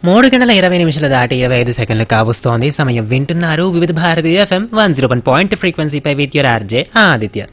మూడు గంటల ఇరవై నిమిషాల దాటి ఇరవై ఐదు సెకండ్లు కావస్తోంది సమయం వింటున్నారు Vividh Bharati FM one zero one point ఫ్రీక్వెన్సీపై విత్ యువర్ ఆర్జే ఆదిత్య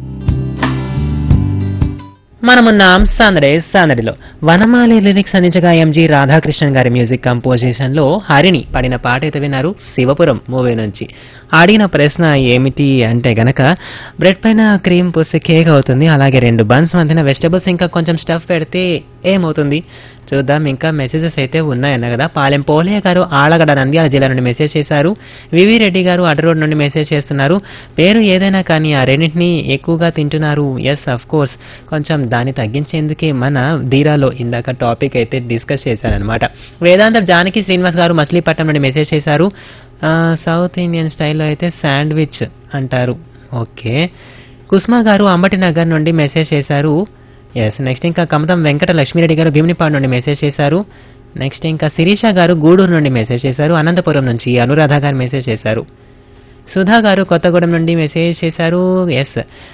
మనమున్నాం సందడే సందడిలో వనమాలి లిరిక్స్ అందించగా ఎంజి రాధాకృష్ణన్ గారి మ్యూజిక్ కంపోజిషన్ లో హరిణి పాడిన పాట అయితే విన్నారు శివపురం మూవీ నుంచి అడిగిన ప్రశ్న ఏమిటి అంటే గనక బ్రెడ్ పైన క్రీమ్ పూస్తే కేక్ అవుతుంది అలాగే రెండు బన్స్ మధ్యన వెజిటబుల్స్ ఇంకా కొంచెం స్టఫ్ పెడితే ఏమవుతుంది చూద్దాం ఇంకా మెసేజెస్ అయితే ఉన్నాయన్న కదా పాలెం పోలయ్య గారు ఆళ్ళగడ నంద్యాల జిల్లా నుండి మెసేజ్ చేశారు వివి రెడ్డి గారు అడ్డ రోడ్ నుండి మెసేజ్ చేస్తున్నారు పేరు ఏదైనా కానీ ఆ రెండింటిని ఎక్కువగా తింటున్నారు ఎస్ అఫ్ కోర్స్ కొంచెం దాన్ని తగ్గించేందుకే మన ధీరాలో ఇందాక టాపిక్ అయితే డిస్కస్ చేశారనమాట వేదాంతం జానకి శ్రీనివాస్ గారు మచిలీపట్నం నుండి మెసేజ్ చేశారు ఆ, సౌత్ ఇండియన్ స్టైల్లో అయితే శాండ్విచ్ అంటారు ఓకే కుస్మా గారు అంబటి నగర్ నుండి మెసేజ్ చేశారు ఎస్ నెక్స్ట్ ఇంకా కమతం వెంకట లక్ష్మీరెడ్డి గారు భీమునిపాడు నుండి మెసేజ్ చేశారు నెక్స్ట్ ఇంకా శిరీష గారు గూడూరు నుండి మెసేజ్ చేశారు అనంతపురం నుంచి అనురాధ గారు మెసేజ్ చేశారు సుధా గారు కొత్తగూడెం నుండి మెసేజ్ చేశారు ఎస్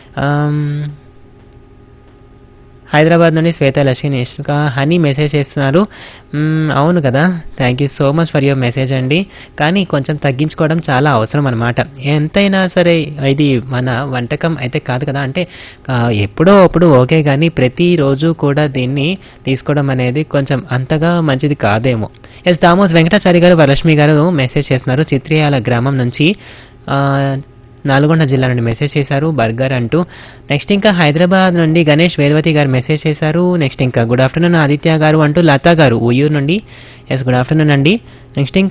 హైదరాబాద్ నుండి శ్వేత లక్ష్మి ఇంకా హనీ మెసేజ్ చేస్తున్నారు మ్మ్, అవును కదా thank you so much for your message అండి కానీ కొంచెం తగ్గించుకోవడం చాలా అవసరం అనమాట ఎంతైనా సరే ఇది మన వంటకం అయితే కాదు కదా అంటే ఆ, ఎప్పుడో అప్పుడు ఓకే కానీ ప్రతిరోజు కూడా దీన్ని తీసుకోవడం అనేది కొంచెం అంతగా మంచిది కాదేమో ఎస్ దామోస్ వెంకటాచారి గారు వరలక్ష్మి గారు మెసేజ్ చేస్తున్నారు చిత్రియాల గ్రామం నుంచి ఆ, నల్గొండ జిల్లా నుండి మెసేజ్ చేశారు బర్గర్ అంటూ నెక్స్ట్ ఇంకా హైదరాబాద్ నుండి గణేష్ వేదవతి గారు మెసేజ్ చేశారు నెక్స్ట్ ఇంకా గుడ్ ఆఫ్టర్నూన్ ఆదిత్య గారు అంటూ లతా గారు ఉయ్యూరు నుండి ఎస్ గుడ్ ఆఫ్టర్నూన్ అండి నెక్స్ట్ ఇంకా